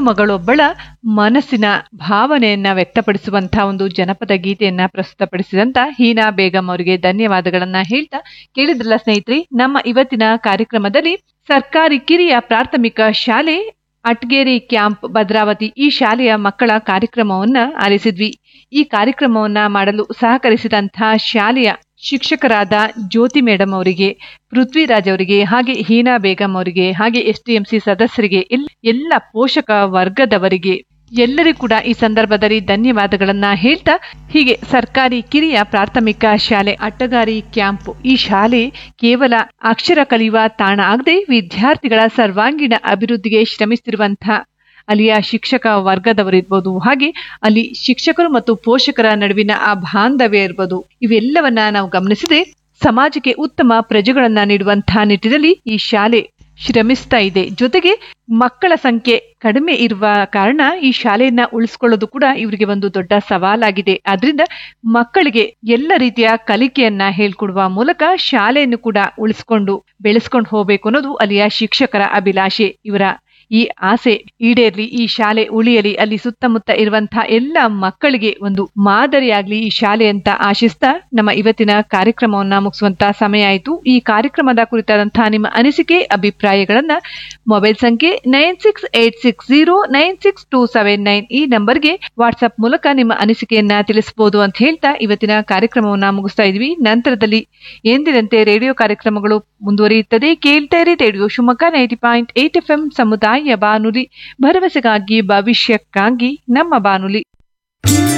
ಮಗಳೊಬ್ಬಳ ಮನಸ್ಸಿನ ಭಾವನೆಯನ್ನ ವ್ಯಕ್ತಪಡಿಸುವಂತಹ ಒಂದು ಜನಪದ ಗೀತೆಯನ್ನ ಪ್ರಸ್ತುತಪಡಿಸಿದಂತ ಹೀನಾ ಬೇಗಂ ಅವರಿಗೆ ಧನ್ಯವಾದಗಳನ್ನ ಹೇಳ್ತಾ ಕೇಳಿದ್ರಲ್ಲ ಸ್ನೇಹಿತರೆ ನಮ್ಮ ಇವತ್ತಿನ ಕಾರ್ಯಕ್ರಮದಲ್ಲಿ ಸರ್ಕಾರಿ ಕಿರಿಯ ಪ್ರಾಥಮಿಕ ಶಾಲೆ ಅಟ್ಗೇರಿ ಕ್ಯಾಂಪ್ ಭದ್ರಾವತಿ ಈ ಶಾಲೆಯ ಮಕ್ಕಳ ಕಾರ್ಯಕ್ರಮವನ್ನ ಆಲಿಸಿದ್ವಿ ಈ ಕಾರ್ಯಕ್ರಮವನ್ನ ಮಾಡಲು ಸಹಕರಿಸಿದಂತಹ ಶಾಲೆಯ ಶಿಕ್ಷಕರಾದ ಜ್ಯೋತಿ ಮೇಡಮ್ ಅವರಿಗೆ ಪೃಥ್ವಿರಾಜ್ ಅವರಿಗೆ ಹಾಗೆ ಹೀನಾ ಬೇಗಂ ಅವರಿಗೆ ಹಾಗೆ ಎಸ್ ಟಿ ಎಂ ಸಿ ಸದಸ್ಯರಿಗೆ ಎಲ್- ಎಲ್ಲ ಪೋಷಕ ವರ್ಗದವರಿಗೆ ಎಲ್ಲರಿಗೂ ಕೂಡ ಈ ಸಂದರ್ಭದಲ್ಲಿ ಧನ್ಯವಾದಗಳನ್ನ ಹೇಳ್ತಾ ಹೀಗೆ ಸರ್ಕಾರಿ ಕಿರಿಯ ಪ್ರಾಥಮಿಕ ಶಾಲೆ ಅಟ್ಟಗಾರಿ ಕ್ಯಾಂಪ್ ಈ ಶಾಲೆ ಕೇವಲ ಅಕ್ಷರ ಕಲಿಯುವ ತಾಣ ಆಗದೆ ವಿದ್ಯಾರ್ಥಿಗಳ ಸರ್ವಾಂಗೀಣ ಅಭಿವೃದ್ಧಿಗೆ ಶ್ರಮಿಸುತ್ತಿರುವಂತಹ ಅಲ್ಲಿಯ ಶಿಕ್ಷಕ ವರ್ಗದವರಿರ್ಬೋದು ಹಾಗೆ ಅಲ್ಲಿ ಶಿಕ್ಷಕರು ಮತ್ತು ಪೋಷಕರ ನಡುವಿನ ಆ ಬಾಂಧವ್ಯ ಇರ್ಬೋದು ಇವೆಲ್ಲವನ್ನ ನಾವು ಗಮನಿಸಿದ್ರೆ ಸಮಾಜಕ್ಕೆ ಉತ್ತಮ ಪ್ರಜೆಗಳನ್ನ ನೀಡುವಂತಹ ನಿಟ್ಟಿನಲ್ಲಿ ಈ ಶಾಲೆ ಶ್ರಮಿಸ್ತಾ ಇದೆ ಜೊತೆಗೆ ಮಕ್ಕಳ ಸಂಖ್ಯೆ ಕಡಿಮೆ ಇರುವ ಕಾರಣ ಈ ಶಾಲೆಯನ್ನ ಉಳಿಸ್ಕೊಳ್ಳೋದು ಕೂಡ ಇವರಿಗೆ ಒಂದು ದೊಡ್ಡ ಸವಾಲಾಗಿದೆ ಆದ್ರಿಂದ ಮಕ್ಕಳಿಗೆ ಎಲ್ಲ ರೀತಿಯ ಕಲಿಕೆಯನ್ನ ಹೇಳ್ಕೊಡುವ ಮೂಲಕ ಶಾಲೆಯನ್ನು ಕೂಡ ಉಳಿಸ್ಕೊಂಡು ಬೆಳೆಸ್ಕೊಂಡು ಹೋಗ್ಬೇಕು ಅನ್ನೋದು ಅಲ್ಲಿಯ ಶಿಕ್ಷಕರ ಅಭಿಲಾಷೆ ಇವರ ಈ ಆಸೆ ಈಡೇರ್ಲಿ ಈ ಶಾಲೆ ಉಳಿಯಲಿ ಅಲ್ಲಿ ಸುತ್ತಮುತ್ತ ಇರುವಂತಹ ಎಲ್ಲ ಮಕ್ಕಳಿಗೆ ಒಂದು ಮಾದರಿಯಾಗ್ಲಿ ಈ ಶಾಲೆ ಅಂತ ಆಶಿಸ್ತಾ ನಮ್ಮ ಇವತ್ತಿನ ಕಾರ್ಯಕ್ರಮವನ್ನ ಮುಗಿಸುವಂತ ಸಮಯ ಆಯಿತು ಈ ಕಾರ್ಯಕ್ರಮದ ಕುರಿತಾದಂತಹ ನಿಮ್ಮ ಅನಿಸಿಕೆ ಅಭಿಪ್ರಾಯಗಳನ್ನ ಮೊಬೈಲ್ ಸಂಖ್ಯೆ nine six eight six zero nine six two seven nine ಈ ನಂಬರ್ಗೆ ವಾಟ್ಸ್ಆಪ್ ಮೂಲಕ ನಿಮ್ಮ ಅನಿಸಿಕೆಯನ್ನ ತಿಳಿಸಬಹುದು ಅಂತ ಹೇಳ್ತಾ ಇವತ್ತಿನ ಕಾರ್ಯಕ್ರಮವನ್ನ ಮುಗಿಸ್ತಾ ಇದ್ವಿ ನಂತರದಲ್ಲಿ ಎಂದಿನಂತೆ ರೇಡಿಯೋ ಕಾರ್ಯಕ್ರಮಗಳು ಮುಂದುವರಿಯುತ್ತದೆ ಕೇಳ್ತಾ ಇರಿ radio Shivamogga ninety point eight F M ಸಮುದಾಯ ಬಾನುಲಿ ಭರವಸೆಗಾಗಿ ಭವಿಷ್ಯಕ್ಕಾಗಿ ನಮ್ಮ ಬಾನುಲಿ